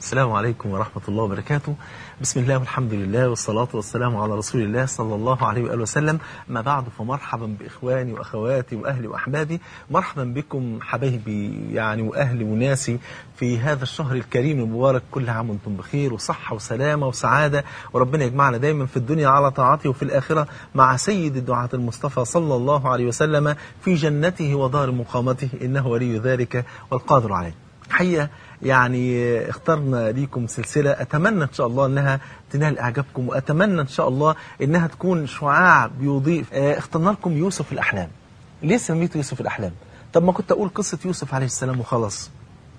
السلام عليكم ورحمة الله وبركاته بسم الله والحمد لله والصلاة والسلام على رسول الله صلى الله عليه وآله وسلم ما بعد فمرحبا بإخواني وأخواتي وأهلي وأحبابي مرحبا بكم حبايبي يعني وأهلي وناسي في هذا الشهر الكريم المبارك كل عام وانتم بخير وصحة وسلامة وسعادة وربنا يجمعنا دايما في الدنيا على طاعته وفي الآخرة مع سيد الدعاة المصطفى صلى الله عليه وسلم في جنته ودار مقامته إنه ولي ذلك والقادر عليه حقيقة يعني اخترنا ليكم سلسلة أتمنى إن شاء الله أنها تنال إعجابكم وأتمنى إن شاء الله أنها تكون شعاع بيضيء اه اخترنا لكم يوسف الأحلام ليه سميته يوسف الأحلام طب ما كنت أقول قصة يوسف عليه السلام وخلاص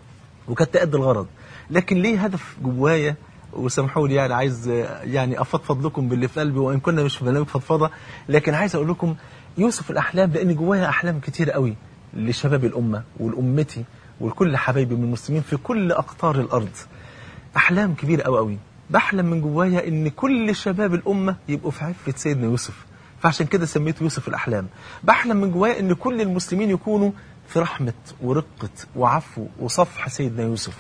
وكانت تأدي الغرض لكن ليه هدف جوايا وسامحوا لي يعني عايز يعني افضفض لكم باللي في قلبي وان كنا مش في برنامج فضفضه لكن عايز اقول لكم يوسف الاحلام لان جوايا احلام كتير قوي لشباب الامه ولامتي ولكل حبايبي من المسلمين في كل أقطار الأرض أحلام كبيرة أوي أوي بحلم من جوايا إن كل شباب الأمة يبقوا في عفة سيدنا يوسف فعشان كده سميته يوسف الأحلام بحلم من جوايا إن كل المسلمين يكونوا في رحمة ورقة وعفو وصفح سيدنا يوسف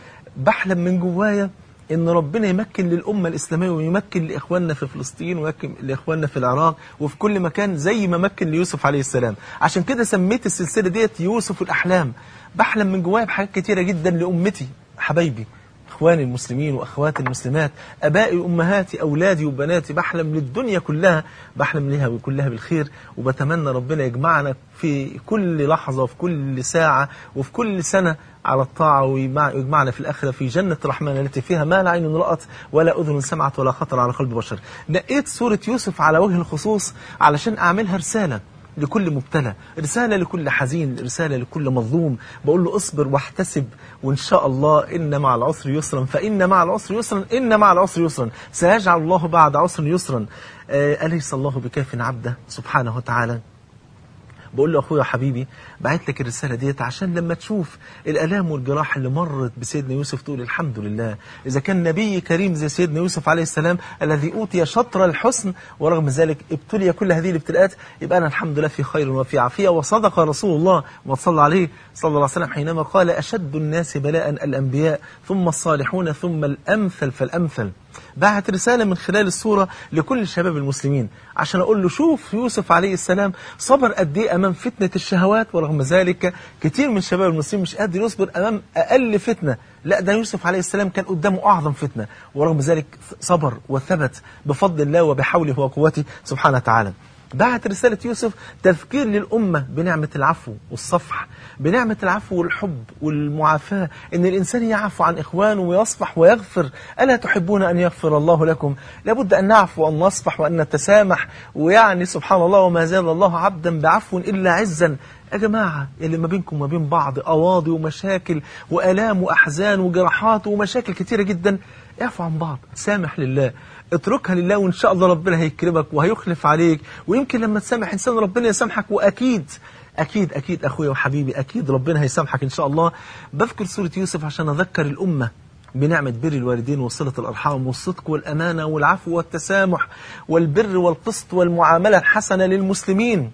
بحلم من جوايا ان ربنا يمكن للامه الاسلاميه ويمكن لاخواننا في فلسطين ويمكن لاخواننا في العراق وفي كل مكان زي ما مكن ليوسف عليه السلام عشان كده سميت السلسله ديت يوسف الاحلام بحلم من جوايا بحاجات كتيره جدا لامتي حبايبي اخواني المسلمين واخواتي المسلمات ابائي وامهاتي اولادي وبناتي بحلم للدنيا كلها بحلم لها كلها بالخير وبتمنى ربنا يجمعنا في كل لحظه وفي كل ساعه وفي كل سنه على الطاعة ويجمعنا في الآخرة في جنة الرحمن التي فيها ما لا عين رأت ولا أذن سمعت ولا خطر على قلب بشر نقيت سورة يوسف على وجه الخصوص علشان أعملها رسالة لكل مبتلى رسالة لكل حزين رسالة لكل مظلوم بقول له اصبر واحتسب وإن شاء الله إن مع العسر يسرا فإن مع العسر يسرا إن مع العسر يسرا سيجعل الله بعد عسر يسرا آه أليس الله بكاف عبده سبحانه وتعالى بقول له اخويا حبيبي بعت لك الرساله ديت عشان لما تشوف الالام والجراح اللي مرت بسيدنا يوسف تقول الحمد لله اذا كان نبي كريم زي سيدنا يوسف عليه السلام الذي اوتي شطر الحسن ورغم ذلك ابتلي كل هذه الابتلاءات يبقى انا الحمد لله في خير وفي عافيه وصدق رسول الله وصلى عليه صلى الله عليه وسلم حينما قال اشد الناس بلاء الانبياء ثم الصالحون ثم الامثل فالامثل بعت رسالة من خلال الصورة لكل شباب المسلمين عشان أقول له شوف يوسف عليه السلام صبر قد إيه أمام فتنة الشهوات ورغم ذلك كتير من شباب المسلمين مش قادر يصبر أمام أقل فتنة لا ده يوسف عليه السلام كان قدامه أعظم فتنة ورغم ذلك صبر وثبت بفضل الله وبحوله وقوته سبحانه وتعالى بعت رسالة يوسف تذكير للأمة بنعمة العفو والصفح بنعمة العفو والحب والمعافاة إن الإنسان يعفو عن إخوانه ويصفح ويغفر ألا تحبون أن يغفر الله لكم لابد أن نعفو وأن نصفح وأن نتسامح ويعني سبحان الله وما زال الله عبدا بعفو إلا عزا يا جماعة اللي ما بينكم وما بين بعض أواضي ومشاكل وألام وأحزان وجراحات ومشاكل كتيرة جدا اعفو عن بعض سامح لله اتركها لله وإن شاء الله ربنا هيكرمك وهيخلف عليك ويمكن لما تسامح إنسان ربنا يسامحك وأكيد أكيد أكيد أخويا وحبيبي أكيد ربنا هيسامحك إن شاء الله بذكر سورة يوسف عشان أذكر الأمة بنعمة بر الوالدين وصلة الأرحام والصدق والأمانة والعفو والتسامح والبر والقسط والمعاملة الحسنة للمسلمين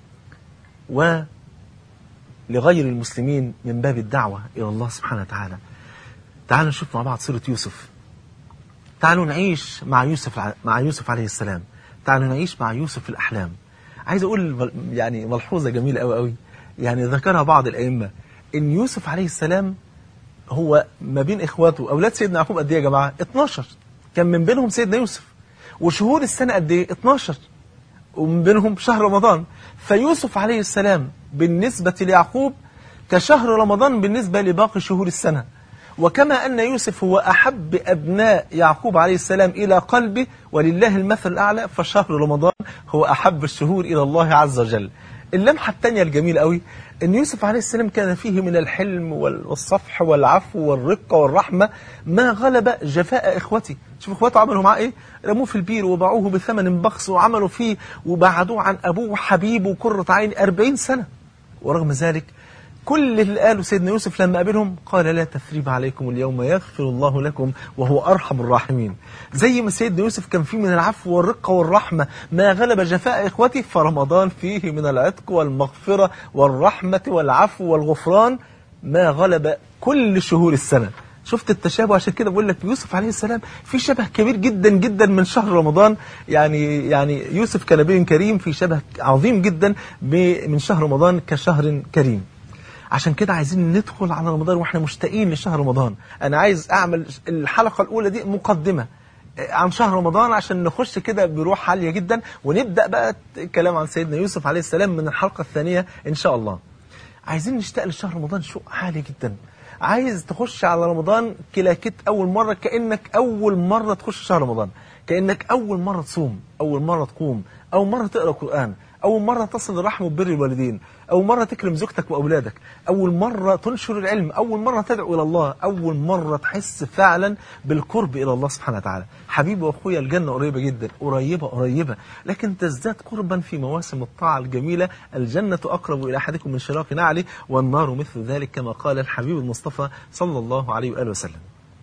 و لغير المسلمين من باب الدعوة إلى الله سبحانه وتعالى تعالوا نشوف مع بعض سورة يوسف تعالوا نعيش مع يوسف مع يوسف عليه السلام تعالوا نعيش مع يوسف في الأحلام عايز أقول يعني ملحوظة جميلة أوي أوي يعني ذكرها بعض الأئمة إن يوسف عليه السلام هو ما بين إخواته أولاد سيدنا يعقوب قد إيه يا جماعة 12 كان من بينهم سيدنا يوسف وشهور السنة قد إيه 12 ومن بينهم شهر رمضان فيوسف عليه السلام بالنسبة ليعقوب كشهر رمضان بالنسبة لباقي شهور السنة وكما أن يوسف هو أحب أبناء يعقوب عليه السلام إلى قلبه ولله المثل الأعلى فشهر رمضان هو أحب الشهور إلى الله عز وجل اللمحة الثانية الجميلة قوي أن يوسف عليه السلام كان فيه من الحلم والصفح والعفو والرقة والرحمة ما غلب جفاء إخوته شوف إخواته عملوا معاه إيه رموه في البير وباعوه بثمن بخس وعملوا فيه وبعدوه عن أبوه وحبيبه وقرة عين أربعين سنة ورغم ذلك كل اللي قاله سيدنا يوسف لما قابلهم قال لا تثريب عليكم اليوم يغفر الله لكم وهو أرحم الراحمين زي ما سيدنا يوسف كان فيه من العفو والرقة والرحمة ما غلب جفاء إخوته فرمضان فيه من العتق والمغفرة والرحمة والعفو والغفران ما غلب كل شهور السنة شفت التشابه عشان كده بقول لك يوسف عليه السلام في شبه كبير جدا جدا من شهر رمضان يعني يعني يوسف كنبي كريم في شبه عظيم جدا ب- من شهر رمضان كشهر كريم عشان كده عايزين ندخل على رمضان واحنا مشتاقين لشهر رمضان انا عايز اعمل الحلقه الاولى دي مقدمه عن شهر رمضان عشان نخش كده بروح عاليه جدا ونبدا بقى الكلام عن سيدنا يوسف عليه السلام من الحلقه الثانيه ان شاء الله عايزين نشتاق لشهر رمضان شوق عالي جدا عايز تخش على رمضان كلاكيت اول مره كانك اول مره تخش شهر رمضان كانك اول مره تصوم اول مره تقوم اول مره تقرا قران اول مره تصل الرحم وبر الوالدين اول مره تكرم زوجتك واولادك اول مره تنشر العلم اول مره تدعو الى الله اول مره تحس فعلا بالقرب الى الله سبحانه وتعالى حبيبي واخويا الجنه قريبه جدا قريبه قريبه لكن تزداد قربا في مواسم الطاعه الجميله الجنه اقرب الى احدكم من شراك نعله والنار مثل ذلك كما قال الحبيب المصطفى صلى الله عليه واله وسلم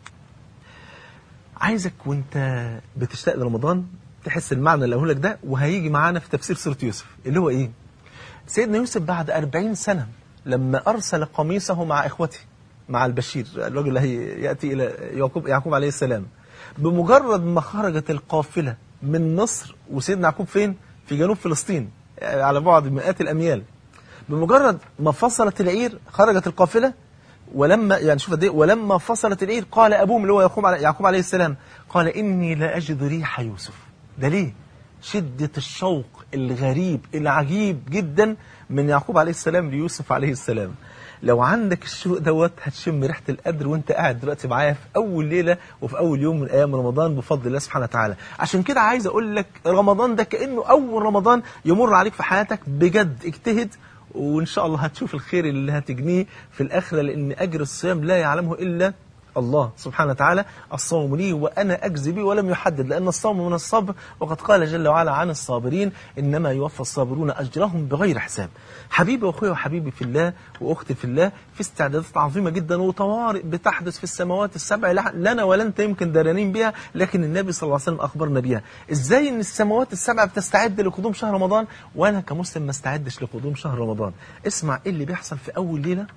عايزك وانت بتشتاق لرمضان تحس المعنى اللي هقوله لك ده وهيجي معانا في تفسير سوره يوسف اللي هو ايه سيدنا يوسف بعد أربعين سنة لما أرسل قميصه مع إخوته مع البشير الرجل اللي هي يأتي إلى يعقوب, يعقوب عليه السلام بمجرد ما خرجت القافلة من مصر وسيدنا يعقوب فين؟ في جنوب فلسطين على بعد مئات الأميال بمجرد ما فصلت العير خرجت القافلة ولما يعني شوف قد ايه ولما فصلت العير قال ابوهم اللي هو يعقوب عليه يعقوب عليه السلام قال اني لا اجد ريح يوسف ده ليه؟ شدة الشوق الغريب العجيب جدا من يعقوب عليه السلام ليوسف عليه السلام لو عندك الشوق دوت هتشم ريحة القدر وانت قاعد دلوقتي معايا في أول ليلة وفي أول يوم من أيام رمضان بفضل الله سبحانه وتعالى عشان كده عايز أقول لك رمضان ده كأنه أول رمضان يمر عليك في حياتك بجد اجتهد وإن شاء الله هتشوف الخير اللي هتجنيه في الآخرة لأن أجر الصيام لا يعلمه إلا الله سبحانه وتعالى الصوم لي وأنا أجزي به ولم يحدد لأن الصوم من الصبر وقد قال جل وعلا عن الصابرين إنما يوفى الصابرون أجرهم بغير حساب حبيبي وأخوي وحبيبي في الله وأختي في الله في استعدادات عظيمة جدا وطوارئ بتحدث في السماوات السبع لنا ولا أنت يمكن دارانين بها لكن النبي صلى الله عليه وسلم أخبرنا بها إزاي إن السماوات السبع بتستعد لقدوم شهر رمضان وأنا كمسلم ما استعدش لقدوم شهر رمضان اسمع إيه اللي بيحصل في أول ليلة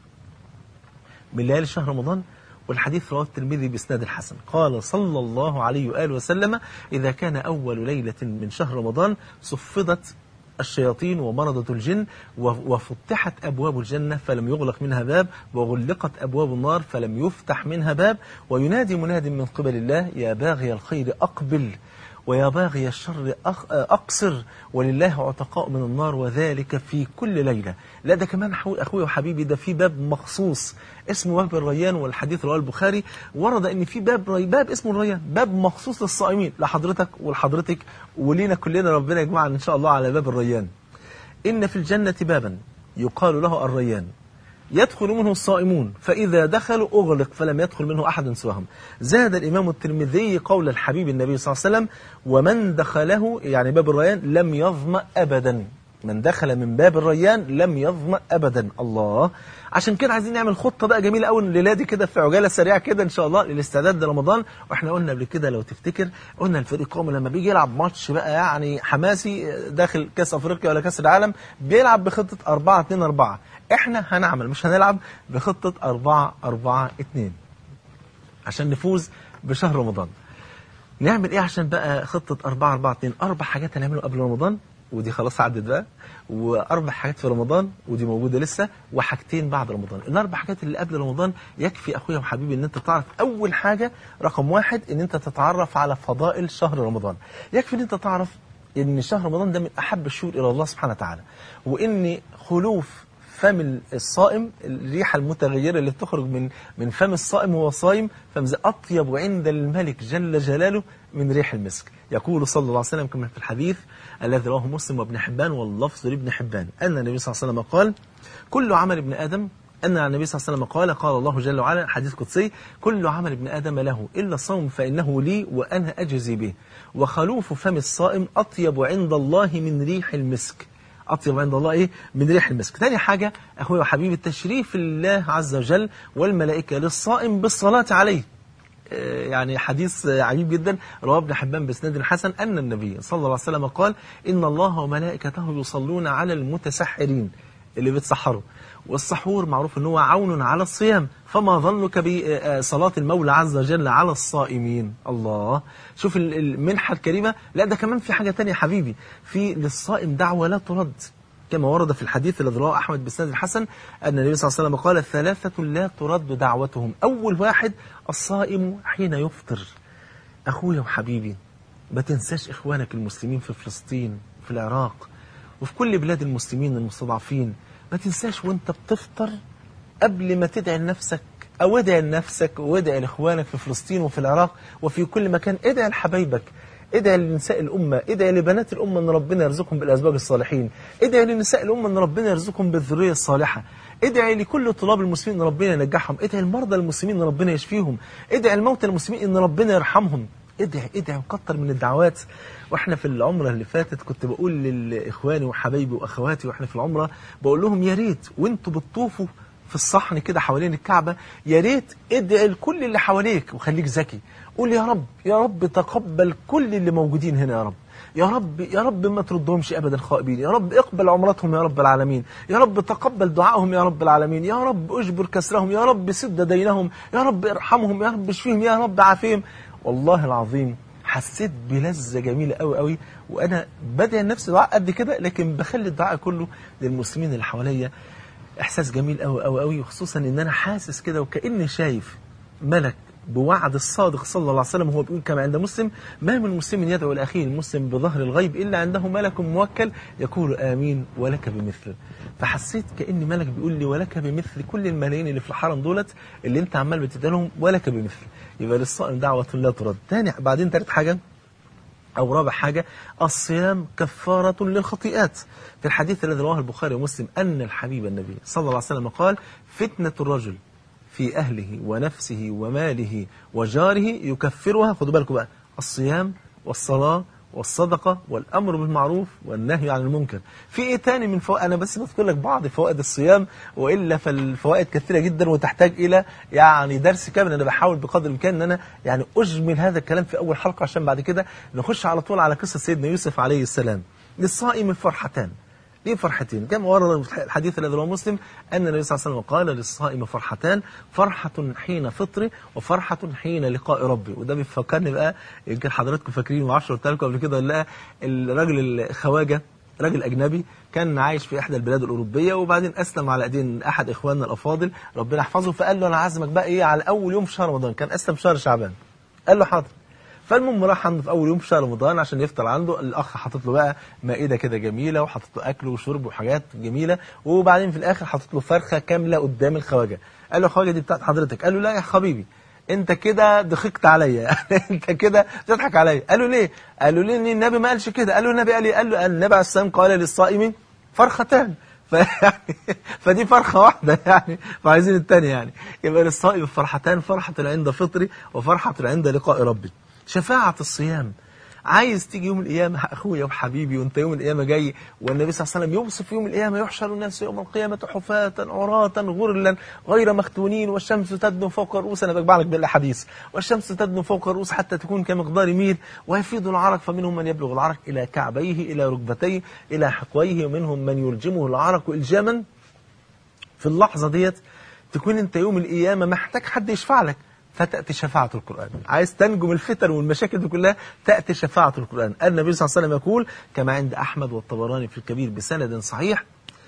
من ليالي شهر رمضان والحديث رواه الترمذي باسناد الحسن قال صلى الله عليه واله وسلم اذا كان اول ليله من شهر رمضان صفدت الشياطين ومرضة الجن وفتحت أبواب الجنة فلم يغلق منها باب وغلقت أبواب النار فلم يفتح منها باب وينادي مناد من قبل الله يا باغي الخير أقبل ويا باغي الشر أقصر ولله عتقاء من النار وذلك في كل ليلة لا ده كمان أخوي وحبيبي ده في باب مخصوص اسمه باب الريان والحديث رواه البخاري ورد ان في باب باب اسمه الريان باب مخصوص للصائمين لحضرتك ولحضرتك ولينا كلنا ربنا يجمعنا ان شاء الله على باب الريان ان في الجنة بابا يقال له الريان يدخل منه الصائمون فإذا دخلوا أغلق فلم يدخل منه أحد سواهم زاد الإمام الترمذي قول الحبيب النبي صلى الله عليه وسلم ومن دخله يعني باب الريان لم يظمأ أبدا من دخل من باب الريان لم يظمأ أبدا الله عشان كده عايزين نعمل خطة بقى جميلة قوي الليلة دي كده في عجالة سريعة كده إن شاء الله للاستعداد لرمضان وإحنا قلنا قبل كده لو تفتكر قلنا الفريق القومي لما بيجي يلعب ماتش بقى يعني حماسي داخل كأس أفريقيا ولا كأس العالم بيلعب بخطة 4 2 4 إحنا هنعمل مش هنلعب بخطة 4 4 2 عشان نفوز بشهر رمضان نعمل إيه عشان بقى خطة 4 4 2 أربع حاجات هنعملها قبل رمضان ودي خلاص عدت بقى واربع حاجات في رمضان ودي موجوده لسه وحاجتين بعد رمضان الاربع حاجات اللي قبل رمضان يكفي اخويا وحبيبي ان انت تعرف اول حاجه رقم واحد ان انت تتعرف على فضائل شهر رمضان يكفي ان انت تعرف ان شهر رمضان ده من احب الشهور الى الله سبحانه وتعالى وان خلوف فم الصائم الريحة المتغيرة اللي بتخرج من من فم الصائم وهو صايم فمز أطيب عند الملك جل جلاله من ريح المسك يقول صلى الله عليه وسلم كما في الحديث الذي رواه مسلم وابن حبان واللفظ لابن حبان أن النبي صلى الله عليه وسلم قال كل عمل ابن آدم أن النبي صلى الله عليه وسلم قال قال الله جل وعلا حديث قدسي كل عمل ابن آدم له إلا الصوم فإنه لي وأنا أجزي به وخلوف فم الصائم أطيب عند الله من ريح المسك أطيب عند الله إيه من ريح المسك ثاني حاجة أخوي وحبيبي التشريف الله عز وجل والملائكة للصائم بالصلاة عليه يعني حديث عجيب جدا رواه ابن حبان باسناد حسن أن النبي صلى الله عليه وسلم قال إن الله وملائكته يصلون على المتسحرين اللي بتسحره والسحور معروف ان هو عون على الصيام فما ظنك بصلاة المولى عز وجل على الصائمين الله شوف ال- المنحة الكريمة لا ده كمان في حاجة تانية يا حبيبي في للصائم دعوة لا ترد كما ورد في الحديث الذي رواه أحمد بسند الحسن أن النبي صلى الله عليه وسلم قال ثلاثة لا ترد دعوتهم أول واحد الصائم حين يفطر أخويا وحبيبي ما تنساش إخوانك المسلمين في فلسطين في العراق وفي كل بلاد المسلمين المستضعفين ما تنساش وانت بتفطر قبل ما تدعي لنفسك أو ادعي لنفسك وادعي لإخوانك في فلسطين وفي العراق وفي كل مكان ادعي لحبايبك ادعي لنساء الأمة ادعي لبنات الأمة أن ربنا يرزقهم بالأزواج الصالحين ادعي لنساء الأمة أن ربنا يرزقهم بالذرية الصالحة ادعي لكل طلاب المسلمين أن ربنا ينجحهم ادعي لمرضى المسلمين أن ربنا يشفيهم ادعي لموتى المسلمين أن ربنا يرحمهم ادعي ادعي وكتر من الدعوات واحنا في العمره اللي فاتت كنت بقول لاخواني وحبايبي واخواتي واحنا في العمره بقول لهم يا ريت وانتوا بتطوفوا في الصحن كده حوالين الكعبه يا ريت ادعي لكل اللي حواليك وخليك ذكي قول يا رب يا رب تقبل كل اللي موجودين هنا يا رب يا رب يا رب ما تردهمش ابدا خائبين يا رب اقبل عمرتهم يا رب العالمين يا رب تقبل دعائهم يا رب العالمين يا رب اجبر كسرهم يا رب سد دينهم يا رب ارحمهم يا رب اشفيهم يا رب عافيهم والله العظيم حسيت بلذة جميلة قوي قوي وأنا بدعي نفسي دعاء قد كده لكن بخلي الدعاء كله للمسلمين اللي حواليا إحساس جميل قوي قوي قوي وخصوصا إن أنا حاسس كده وكأني شايف ملك بوعد الصادق صلى الله عليه وسلم وهو بيقول كما عند مسلم ما من مسلم يدعو لأخيه المسلم بظهر الغيب إلا عنده ملك موكل يقول آمين ولك بمثل فحسيت كأن ملك بيقول لي ولك بمثل كل الملايين اللي في الحرم دولت اللي انت عمال بتدي لهم ولك بمثل يبقى للصائم دعوة لا ترد تاني بعدين تالت حاجة أو رابع حاجة الصيام كفارة للخطيئات في الحديث الذي رواه البخاري ومسلم أن الحبيب النبي صلى الله عليه وسلم قال فتنة الرجل في أهله ونفسه وماله وجاره يكفرها خدوا بالكم بقى الصيام والصلاة والصدقة والأمر بالمعروف والنهي عن المنكر في إيه تاني من فوائد أنا بس بذكر لك بعض فوائد الصيام وإلا فالفوائد كثيرة جدا وتحتاج إلى يعني درس كامل أنا بحاول بقدر الإمكان أن أنا يعني أجمل هذا الكلام في أول حلقة عشان بعد كده نخش على طول على قصة سيدنا يوسف عليه السلام للصائم فرحتان ليه فرحتين كما ورد الحديث الذي رواه مسلم أن النبي صلى الله عليه وسلم قال للصائم فرحتان فرحة حين فطري وفرحة حين لقاء ربي وده بيفكرني بقى يمكن حضراتكم فاكرين ما اعرفش قلت لكم قبل كده ولا لا الراجل الخواجه راجل أجنبي كان عايش في إحدى البلاد الأوروبية وبعدين أسلم على أيدين أحد إخواننا الأفاضل ربنا يحفظه فقال له أنا عازمك بقى إيه على أول يوم في شهر رمضان كان أسلم في شهر شعبان قال له حاضر فالمهم راح عنده في اول يوم في شهر رمضان عشان يفطر عنده الاخ حاطط له بقى مائده كده جميله وحاطط له اكل وشرب وحاجات جميله وبعدين في الاخر حاطط له فرخه كامله قدام الخواجه قال له الخواجه دي بتاعت حضرتك قال له لا يا حبيبي انت كده ضحكت عليا يعني انت كده بتضحك عليا قال له ليه قال له ليه النبي ما قالش كده قال له النبي قال ايه قال له النبي عليه السلام قال للصائم فرختان فيعني فدي فرخة واحدة يعني فعايزين الثانية يعني يبقى للصائم فرحتان فرحة عند فطري وفرحة عند لقاء ربي شفاعة الصيام عايز تيجي يوم القيامة أخويا وحبيبي وأنت يوم القيامة جاي والنبي صلى الله عليه وسلم يوصف يوم القيامة يحشر الناس يوم القيامة حفاة عراة غرلا غير مختونين والشمس تدنو فوق رؤوس أنا بجمع لك بالأحاديث والشمس تدنو فوق الرؤوس حتى تكون كمقدار ميل ويفيض العرق فمنهم من يبلغ العرق إلى كعبيه إلى ركبتيه إلى حقويه ومنهم من يلجمه العرق إلجاما في اللحظة ديت تكون أنت يوم القيامة محتاج حد يشفع لك فتأتي شفاعة القرآن عايز تنجو من الفتن والمشاكل دي كلها تأتي شفاعة القرآن النبي صلى الله عليه وسلم يقول كما عند أحمد والطبراني في الكبير بسند صحيح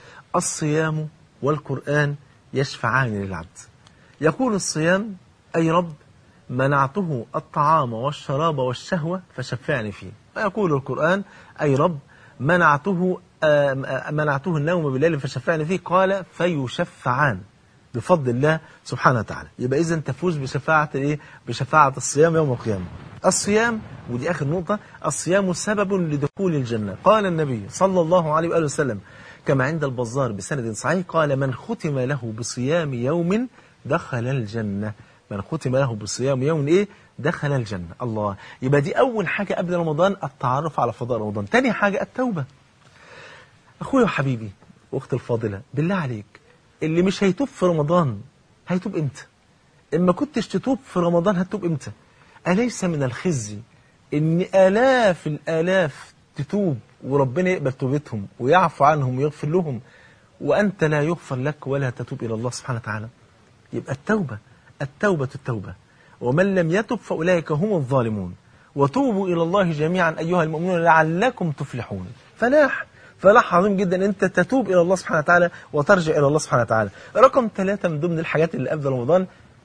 الصيام والقرآن يشفعان للعبد يقول الصيام أي رب منعته الطعام والشراب والشهوة فشفعني فيه ويقول القرآن أي رب منعته منعته النوم بالليل فشفعني فيه قال فيشفعان بفضل الله سبحانه وتعالى يبقى إذا تفوز بشفاعة إيه؟ بشفاعة الصيام يوم القيامة الصيام ودي آخر نقطة الصيام سبب لدخول الجنة قال النبي صلى الله عليه وآله وسلم كما عند البزار بسند صحيح قال من ختم له بصيام يوم دخل الجنة من ختم له بصيام يوم إيه دخل الجنة الله يبقى دي أول حاجة قبل رمضان التعرف على فضاء رمضان تاني حاجة التوبة أخويا وحبيبي وأختي الفاضلة بالله عليك اللي مش هيتوب في رمضان هيتوب امتى اما كنتش تتوب في رمضان هتتوب امتى أليس من الخزي ان آلاف الآلاف تتوب وربنا يقبل توبتهم ويعفو عنهم ويغفر لهم وأنت لا يغفر لك ولا تتوب إلى الله سبحانه وتعالى يبقى التوبة التوبة التوبة ومن لم يتب فأولئك هم الظالمون وتوبوا إلى الله جميعا أيها المؤمنون لعلكم تفلحون فلاح فلاح عظيم جدا أنت تتوب إلى الله سبحانه وتعالى وترجع إلى الله سبحانه وتعالى رقم ثلاثة من ضمن الحاجات اللي قبل رمضان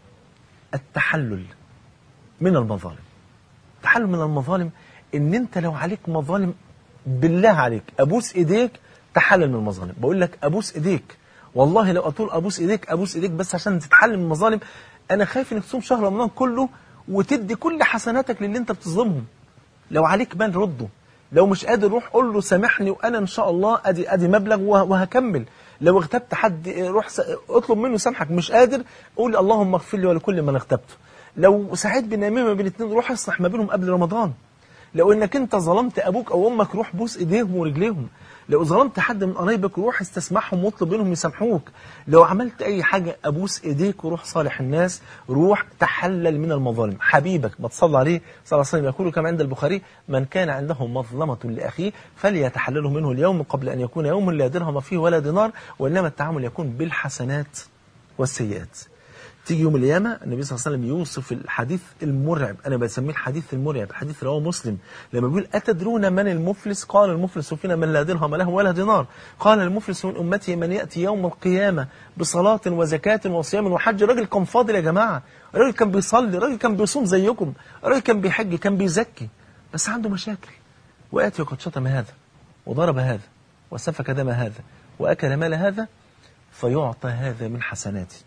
التحلل من المظالم التحلل من المظالم ان انت لو عليك مظالم بالله عليك ابوس ايديك تحلل من المظالم بقول لك ابوس ايديك والله لو اطول ابوس ايديك ابوس ايديك بس عشان تتحلل من المظالم انا خايف انك تصوم شهر رمضان كله وتدي كل حسناتك للي انت بتظلمهم لو عليك مال رده لو مش قادر روح قول له سامحني وانا ان شاء الله ادي ادي مبلغ وه- وهكمل لو اغتبت حد روح س- اطلب منه سامحك مش قادر قول اللهم اغفر لي ولكل من اغتبته لو سعيت بالنميمه بين الاثنين روح اصلح ما بينهم قبل رمضان لو انك انت ظلمت ابوك او امك روح بوس ايديهم ورجليهم لو ظلمت حد من قرايبك روح استسمحهم واطلب منهم يسامحوك لو عملت اي حاجه ابوس ايديك وروح صالح الناس روح تحلل من المظالم حبيبك ما تصلى عليه صلى الله عليه وسلم يقول كما عند البخاري من كان عنده مظلمه لاخيه فليتحلله منه اليوم قبل ان يكون يوم لا درهم فيه ولا دينار وانما التعامل يكون بالحسنات والسيئات تيجي يوم القيامة النبي صلى الله عليه وسلم يوصف الحديث المرعب أنا بسميه الحديث المرعب حديث رواه مسلم لما بيقول أتدرون من المفلس قال المفلس فينا من لا درهم له ولا دينار قال المفلس من أمتي من يأتي يوم القيامة بصلاة وزكاة وصيام وحج راجل كان فاضل يا جماعة راجل كان بيصلي راجل كان بيصوم زيكم راجل كان بيحج كان بيزكي بس عنده مشاكل ويأتي وقد شتم هذا وضرب هذا وسفك دم هذا وأكل مال هذا فيعطى هذا من حسناته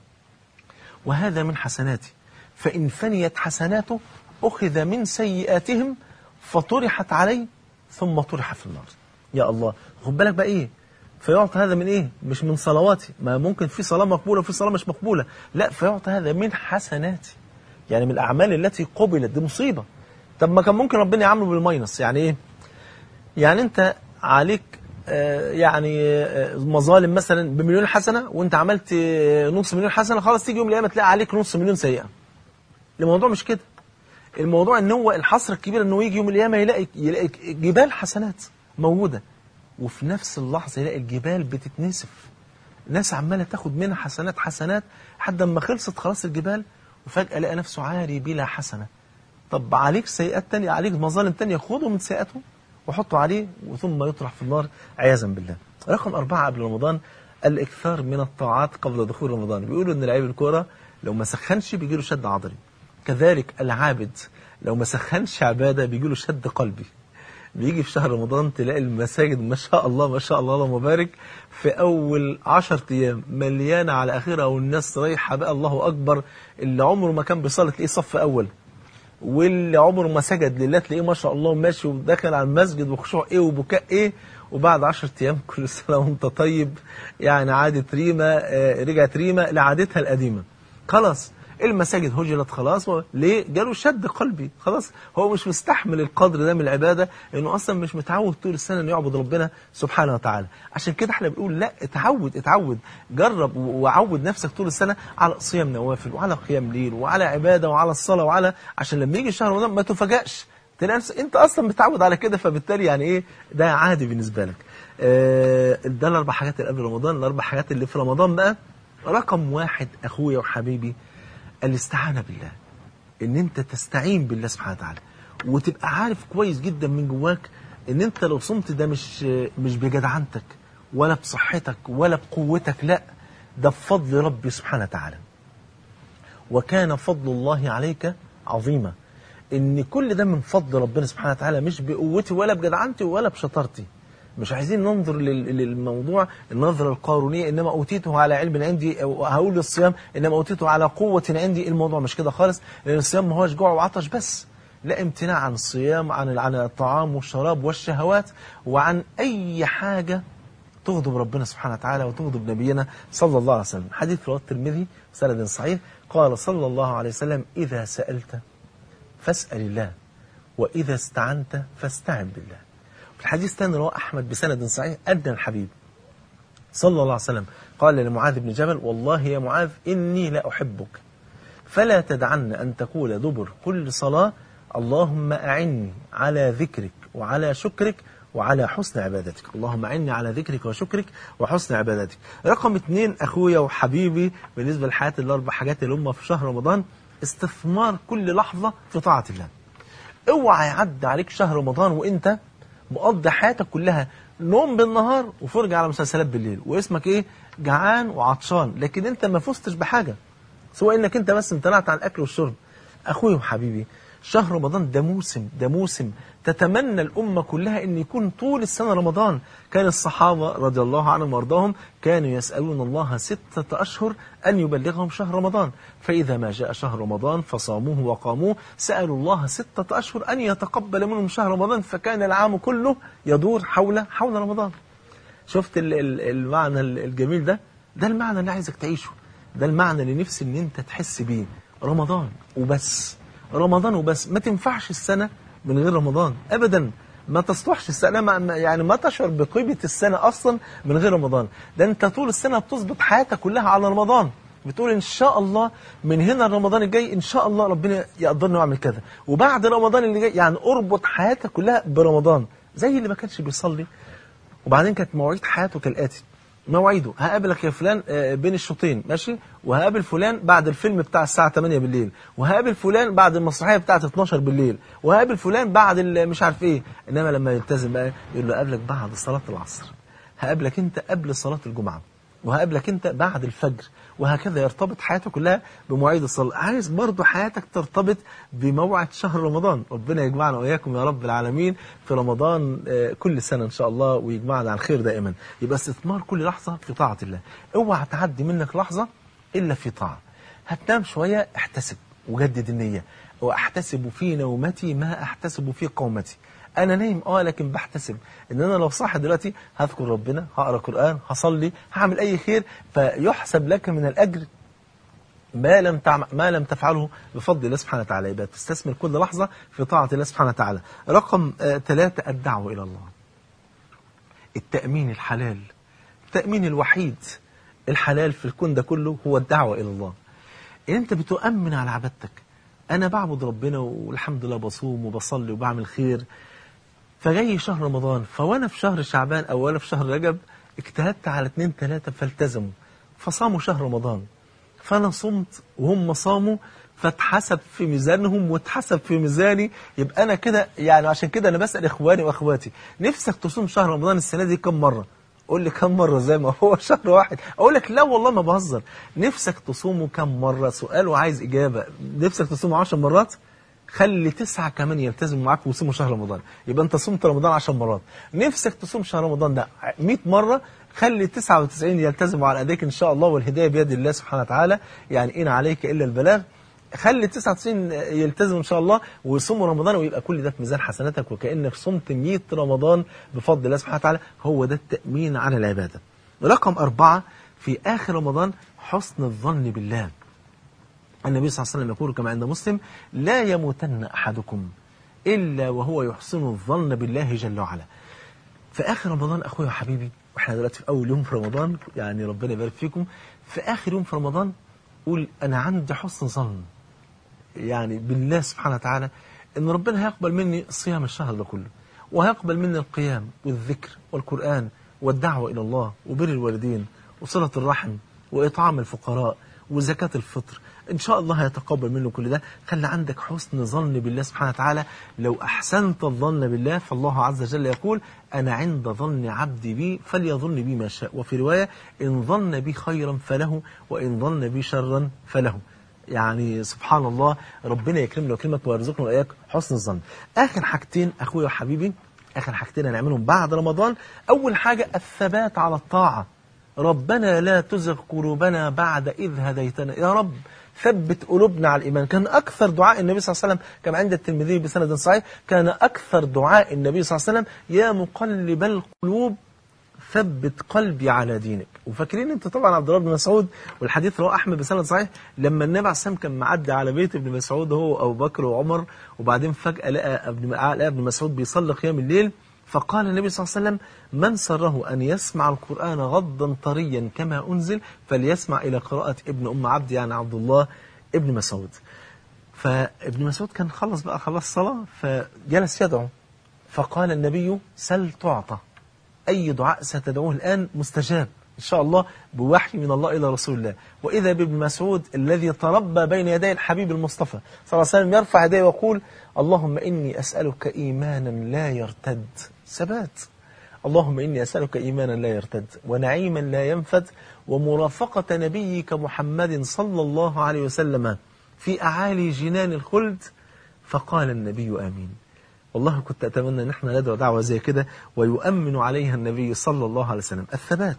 وهذا من حسناتي فإن فنيت حسناته أخذ من سيئاتهم فطرحت عليه ثم طرح في النار يا الله خد بالك بقى إيه فيعطى هذا من إيه مش من صلواتي ما ممكن في صلاة مقبولة وفي صلاة مش مقبولة لا فيعطى هذا من حسناتي يعني من الأعمال التي قبلت دي مصيبة طب ما كان ممكن ربنا يعامله بالماينس يعني إيه يعني أنت عليك آه، يعني آه، مظالم مثلا بمليون حسنه وانت عملت آه، نص مليون حسنه خلاص تيجي يوم القيامه تلاقي عليك نص مليون سيئه. الموضوع مش كده. الموضوع ان هو الحسره الكبيره انه يجي يوم القيامه يلاقي يلاقي جبال حسنات موجوده وفي نفس اللحظه يلاقي الجبال بتتنسف. ناس عماله تاخد منها حسنات حسنات لحد ما خلصت خلاص الجبال وفجاه لقى نفسه عاري بلا حسنه. طب عليك سيئات تانية عليك مظالم تانية خده من سيئاته وحطه عليه وثم يطرح في النار عياذا بالله رقم أربعة قبل رمضان الإكثار من الطاعات قبل دخول رمضان بيقولوا إن لعيب الكورة لو ما سخنش بيجي له شد عضلي كذلك العابد لو ما سخنش عبادة بيجي له شد قلبي بيجي في شهر رمضان تلاقي المساجد ما شاء الله ما شاء الله اللهم بارك في أول عشر أيام مليانة على آخرها والناس رايحة بقى الله أكبر اللي عمره ما كان بيصلي تلاقيه صف أول واللي عمره ما سجد لله تلاقيه ما شاء الله ماشي وداخل على المسجد وخشوع ايه وبكاء ايه وبعد 10 ايام كل سنه وانت طيب يعني عادت ريما آه، رجعت ريما لعادتها القديمه خلاص المساجد هجرت خلاص و- ليه جاله شد قلبي خلاص هو مش مستحمل القدر ده من العباده انه اصلا مش متعود طول السنه انه يعبد ربنا سبحانه وتعالى عشان كده احنا بنقول لا اتعود اتعود جرب و- وعود نفسك طول السنه على صيام نوافل وعلى قيام ليل وعلى عباده وعلى الصلاه وعلى عشان لما يجي شهر رمضان ما تفاجئش تلاقي نفسك انت اصلا متعود على كده فبالتالي يعني ايه ده عادي بالنسبه لك آه ده الاربع حاجات اللي قبل رمضان الاربع حاجات اللي في رمضان بقى رقم واحد اخويا وحبيبي الاستعانه بالله ان انت تستعين بالله سبحانه وتعالى وتبقى عارف كويس جدا من جواك ان انت لو صمت ده مش مش بجدعنتك ولا بصحتك ولا بقوتك لا ده بفضل ربي سبحانه وتعالى وكان فضل الله عليك عظيما ان كل ده من فضل ربنا سبحانه وتعالى مش بقوتي ولا بجدعنتي ولا بشطارتي مش عايزين ننظر لل- للموضوع النظرة القارونية إنما أوتيته على علم عندي أو هقول للصيام إنما أوتيته على قوة عندي الموضوع مش كده خالص لأن الصيام ما هوش جوع وعطش بس لا امتناع عن الصيام عن عن الطعام والشراب والشهوات وعن أي حاجة تغضب ربنا سبحانه وتعالى وتغضب نبينا صلى الله عليه وسلم حديث رواه الترمذي سند صحيح قال صلى الله عليه وسلم إذا سألت فاسأل الله وإذا استعنت فاستعن بالله في الحديث الثاني رواه أحمد بسند صحيح أدنى الحبيب صلى الله عليه وسلم قال لمعاذ بن جبل والله يا معاذ إني لا أحبك فلا تدعن أن تقول دبر كل صلاة اللهم أعني على ذكرك وعلى شكرك وعلى حسن عبادتك اللهم أعني على ذكرك وشكرك وحسن عبادتك رقم اثنين أخويا وحبيبي بالنسبة لحياة الأربع حاجات اللي هم في شهر رمضان استثمار كل لحظة في طاعة الله اوعى يعدي عليك شهر رمضان وانت مقضي حياتك كلها نوم بالنهار وفرجة على مسلسلات بالليل واسمك ايه جعان وعطشان لكن انت ما فزتش بحاجة سواء انك انت بس امتنعت عن الاكل والشرب اخوي وحبيبي شهر رمضان ده موسم ده موسم تتمنى الأمة كلها أن يكون طول السنة رمضان كان الصحابة رضي الله عنهم وارضاهم كانوا يسألون الله ستة أشهر أن يبلغهم شهر رمضان فإذا ما جاء شهر رمضان فصاموه وقاموه سألوا الله ستة أشهر أن يتقبل منهم شهر رمضان فكان العام كله يدور حول حول رمضان شفت ال- ال- المعنى ال- الجميل ده ده المعنى اللي عايزك تعيشه ده المعنى اللي نفسي ان انت تحس بيه رمضان وبس رمضان وبس ما تنفعش السنة من غير رمضان ابدا ما تصلحش السنة ما ما- يعني ما تشعر بقيمة السنة اصلا من غير رمضان ده انت طول السنة بتظبط حياتك كلها على رمضان بتقول ان شاء الله من هنا رمضان الجاي ان شاء الله ربنا يقدرني واعمل كذا وبعد رمضان اللي جاي يعني اربط حياتك كلها برمضان زي اللي ما كانش بيصلي وبعدين كانت مواعيد حياته كالآتي مواعيده هقابلك يا فلان آه، بين الشوطين ماشي وهقابل فلان بعد الفيلم بتاع الساعة 8 بالليل وهقابل فلان بعد المسرحية بتاعت 12 بالليل وهقابل فلان بعد ال- مش عارف ايه انما لما يلتزم بقى يقول له قابلك بعد صلاة العصر هقابلك انت قبل صلاة الجمعة وهقابلك انت بعد الفجر وهكذا يرتبط حياته كلها بمواعيد الصلاة عايز برضو حياتك ترتبط بموعد شهر رمضان ربنا يجمعنا وإياكم يا رب العالمين في رمضان آه، كل سنة إن شاء الله ويجمعنا على الخير دائما يبقى استثمار كل لحظة في طاعة الله اوعى تعدي منك لحظة إلا في طاعة هتنام شوية احتسب وجدد النية واحتسب في نومتي ما احتسب في قومتي انا نايم اه لكن بحتسب ان انا لو صاحي دلوقتي هذكر ربنا هقرا قران هصلي هعمل اي خير فيحسب لك من الاجر ما لم تعم... ما لم تفعله بفضل الله سبحانه وتعالى يبقى تستثمر كل لحظه في طاعه الله سبحانه وتعالى رقم آه ثلاثة الدعوه الى الله التامين الحلال التامين الوحيد الحلال في الكون ده كله هو الدعوه الى الله ان انت بتؤمن على عبادتك انا بعبد ربنا والحمد لله بصوم وبصلي وبعمل خير فجاي شهر رمضان فوانا في شهر شعبان او وانا في شهر رجب اجتهدت على اتنين تلاتة فالتزموا فصاموا شهر رمضان فانا صمت وهم صاموا فاتحسب في ميزانهم واتحسب في ميزاني يبقى انا كده يعني عشان كده انا بسال اخواني واخواتي نفسك تصوم شهر رمضان السنه دي كم مره قول لي كم مرة زي ما هو شهر واحد أقول لك لا والله ما بهزر نفسك تصومه كم مرة سؤال وعايز إجابة نفسك تصومه عشر مرات خلي تسعة كمان يلتزموا معاك ويصوموا شهر رمضان يبقى أنت صمت رمضان عشر مرات نفسك تصوم شهر رمضان ده 100 مرة خلي 99 يلتزموا على أيديك إن شاء الله والهداية بيد الله سبحانه وتعالى يعني إن عليك إلا البلاغ خلي 99 يلتزموا ان شاء الله ويصوموا رمضان ويبقى كل ده في ميزان حسناتك وكانك صمت 100 رمضان بفضل الله سبحانه وتعالى هو ده التامين على العباده. رقم أربعة في آخر رمضان حسن الظن بالله. النبي صلى الله عليه وسلم يقول كما عند مسلم لا يموتن أحدكم إلا وهو يحسن الظن بالله جل وعلا. في آخر رمضان أخويا وحبيبي واحنا دلوقتي في أول يوم في رمضان يعني ربنا يبارك فيكم في آخر يوم في رمضان قول أنا عندي حسن ظن يعني بالله سبحانه وتعالى ان ربنا هيقبل مني صيام الشهر ده كله وهيقبل مني القيام والذكر والقرآن والدعوة إلى الله وبر الوالدين وصلة الرحم وإطعام الفقراء وزكاة الفطر إن شاء الله هيتقبل منه كل ده خلي عندك حسن ظن بالله سبحانه وتعالى لو أحسنت الظن بالله فالله عز وجل يقول أنا عند ظن عبدي بي فليظن بي ما شاء وفي رواية إن ظن بي خيرا فله وإن ظن بي شرا فله يعني سبحان الله ربنا يكرمنا ويكرمك ويرزقنا واياك حسن الظن. اخر حاجتين اخويا وحبيبي اخر حاجتين هنعملهم بعد رمضان اول حاجه الثبات على الطاعه. ربنا لا تزغ قلوبنا بعد اذ هديتنا يا رب ثبت قلوبنا على الايمان كان اكثر دعاء النبي صلى الله عليه وسلم كما عند الترمذي بسند صحيح كان اكثر دعاء النبي صلى الله عليه وسلم يا مقلب القلوب ثبت قلبي على دينك وفاكرين انت طبعا عبد الله بن مسعود والحديث رواه احمد بسند صحيح لما النبي عليه السلام كان معدي على بيت ابن مسعود هو ابو بكر وعمر وبعدين فجاه لقى ابن لقى ابن مسعود بيصلي قيام الليل فقال النبي صلى الله عليه وسلم من سره ان يسمع القران غضا طريا كما انزل فليسمع الى قراءه ابن ام عبد يعني عبد الله ابن مسعود فابن مسعود كان خلص بقى خلص صلاه فجلس يدعو فقال النبي سل تعطى أي دعاء ستدعوه الآن مستجاب إن شاء الله بوحي من الله إلى رسول الله وإذا بابن مسعود الذي تربى بين يدي الحبيب المصطفى صلى الله عليه وسلم يرفع يديه ويقول اللهم إني أسألك إيمانا لا يرتد ثبات اللهم إني أسألك إيمانا لا يرتد ونعيما لا ينفد ومرافقة نبيك محمد صلى الله عليه وسلم في أعالي جنان الخلد فقال النبي آمين والله كنت أتمنى أن احنا ندعو دعوة زي كده ويؤمن عليها النبي صلى الله عليه وسلم الثبات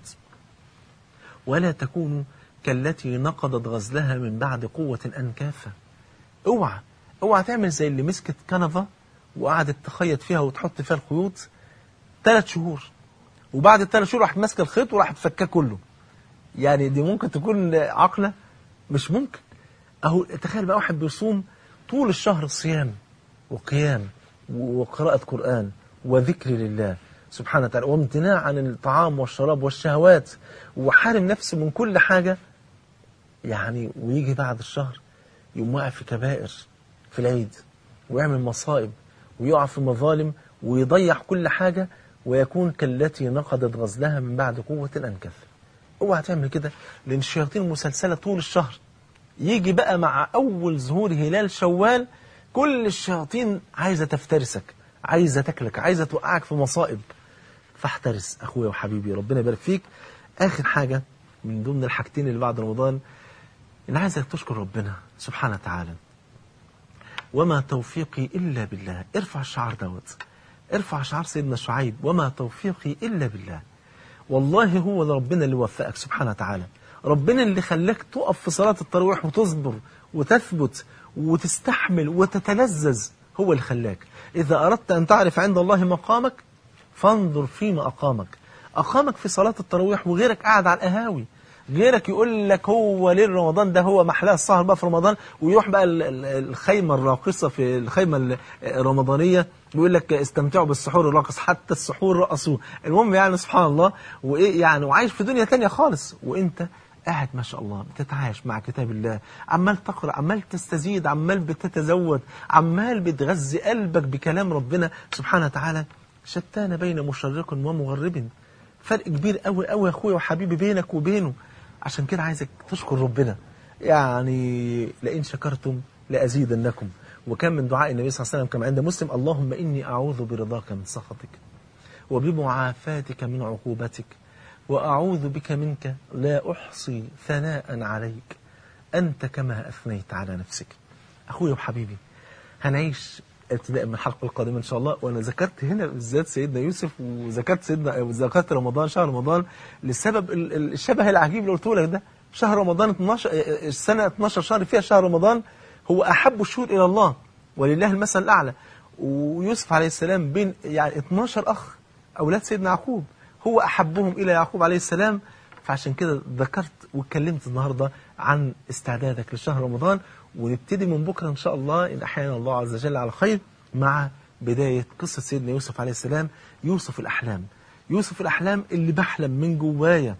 ولا تكونوا كالتي نقضت غزلها من بعد قوة أنكافة اوعى اوعى تعمل زي اللي مسكت كنفة وقعدت تخيط فيها وتحط فيها الخيوط ثلاث شهور وبعد الثلاث شهور راحت ماسكه الخيط وراحت فكاه كله يعني دي ممكن تكون عقله مش ممكن اهو تخيل بقى واحد بيصوم طول الشهر صيام وقيام وقراءة قرآن وذكر لله سبحانه وتعالى وامتناع عن الطعام والشراب والشهوات وحارم نفسه من كل حاجة يعني ويجي بعد الشهر يقوم واقع في كبائر في العيد ويعمل مصائب ويقع في مظالم ويضيع كل حاجة ويكون كالتي نقضت غزلها من بعد قوة أنكف اوعى تعمل كده لأن الشياطين مسلسلة طول الشهر يجي بقى مع أول ظهور هلال شوال كل الشياطين عايزة تفترسك عايزة تاكلك عايزة توقعك في مصائب فاحترس أخويا وحبيبي ربنا يبارك فيك آخر حاجة من ضمن الحاجتين اللي بعد رمضان إن عايزك تشكر ربنا سبحانه وتعالى وما توفيقي إلا بالله ارفع الشعار دوت ارفع شعار سيدنا شعيب وما توفيقي إلا بالله والله هو ده ربنا اللي وفقك سبحانه وتعالى ربنا اللي خلاك تقف في صلاة التراويح وتصبر وتثبت وتستحمل وتتلذذ هو اللي خلاك إذا أردت أن تعرف عند الله مقامك فانظر فيما أقامك أقامك في صلاة التراويح وغيرك قاعد على القهاوي غيرك يقول لك هو ليل رمضان ده هو محلاه السهر بقى في رمضان ويروح بقى الخيمة الراقصة في الخيمة الرمضانية بيقول لك استمتعوا بالسحور الراقص حتى السحور رقصوه المهم يعني سبحان الله وإيه يعني وعايش في دنيا تانية خالص وانت قاعد ما شاء الله بتتعايش مع كتاب الله عمال تقرأ عمال تستزيد عمال بتتزود عمال بتغذي قلبك بكلام ربنا سبحانه وتعالى شتان بين مشرق ومغرب فرق كبير قوي قوي يا اخويا وحبيبي بينك وبينه عشان كده عايزك تشكر ربنا يعني لئن شكرتم لأزيدنكم وكان من دعاء النبي صلى الله عليه وسلم كما عند مسلم اللهم إني أعوذ برضاك من سخطك وبمعافاتك من عقوبتك وأعوذ بك منك لا أحصي ثناء عليك أنت كما أثنيت على نفسك أخوي وحبيبي هنعيش ابتداء من الحلقة القادمة إن شاء الله وأنا ذكرت هنا بالذات سيدنا يوسف وذكرت سيدنا ذكرت رمضان شهر رمضان للسبب الشبه العجيب اللي قلته لك ده شهر رمضان 12 السنة 12 شهر فيها شهر رمضان هو أحب الشهور إلى الله ولله المثل الأعلى ويوسف عليه السلام بين يعني 12 أخ أولاد سيدنا يعقوب هو أحبهم إلى يعقوب عليه السلام فعشان كده ذكرت واتكلمت النهاردة عن استعدادك لشهر رمضان ونبتدي من بكرة إن شاء الله إن أحيانا الله عز وجل على خير مع بداية قصة سيدنا يوسف عليه السلام يوسف الأحلام يوسف الأحلام اللي بحلم من جوايا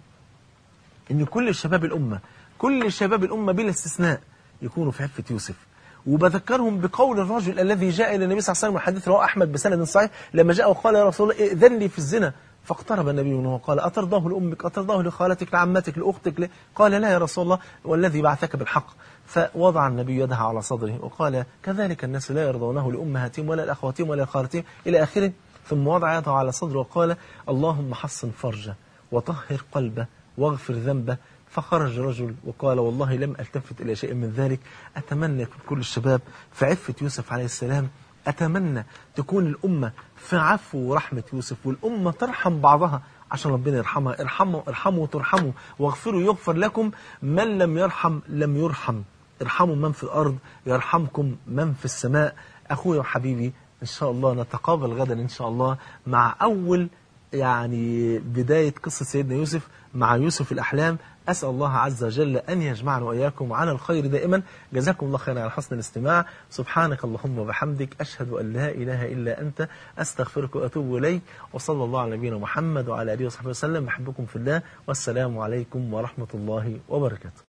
إن كل شباب الأمة كل شباب الأمة بلا استثناء يكونوا في عفة يوسف وبذكرهم بقول الرجل الذي جاء إلى النبي صلى الله عليه وسلم الحديث رواه أحمد بسند صحيح لما جاء وقال يا رسول الله ائذن لي في الزنا فاقترب النبي منه وقال أترضاه لأمك أترضاه لخالتك لعمتك لأختك ل... قال لا يا رسول الله والذي بعثك بالحق فوضع النبي يدها على صدره وقال كذلك الناس لا يرضونه لأمهاتهم ولا لأخواتهم ولا لخالتهم إلى آخره ثم وضع يده على صدره وقال اللهم حصن فرجه وطهر قلبه واغفر ذنبه فخرج رجل وقال والله لم ألتفت إلى شيء من ذلك أتمنى كل الشباب في عفة يوسف عليه السلام أتمنى تكون الأمة في عفو ورحمة يوسف والأمة ترحم بعضها عشان ربنا يرحمها ارحموا ارحموا ترحموا واغفروا يغفر لكم من لم يرحم لم يرحم ارحموا من في الأرض يرحمكم من في السماء أخويا وحبيبي إن شاء الله نتقابل غدا إن شاء الله مع أول يعني بداية قصة سيدنا يوسف مع يوسف الأحلام أسأل الله عز وجل أن يجمعنا وإياكم على الخير دائما جزاكم الله خيرا على حسن الاستماع سبحانك اللهم وبحمدك أشهد أن لا إله إلا أنت أستغفرك وأتوب إليك وصلى الله على نبينا محمد وعلى آله وصحبه وسلم بحبكم في الله والسلام عليكم ورحمة الله وبركاته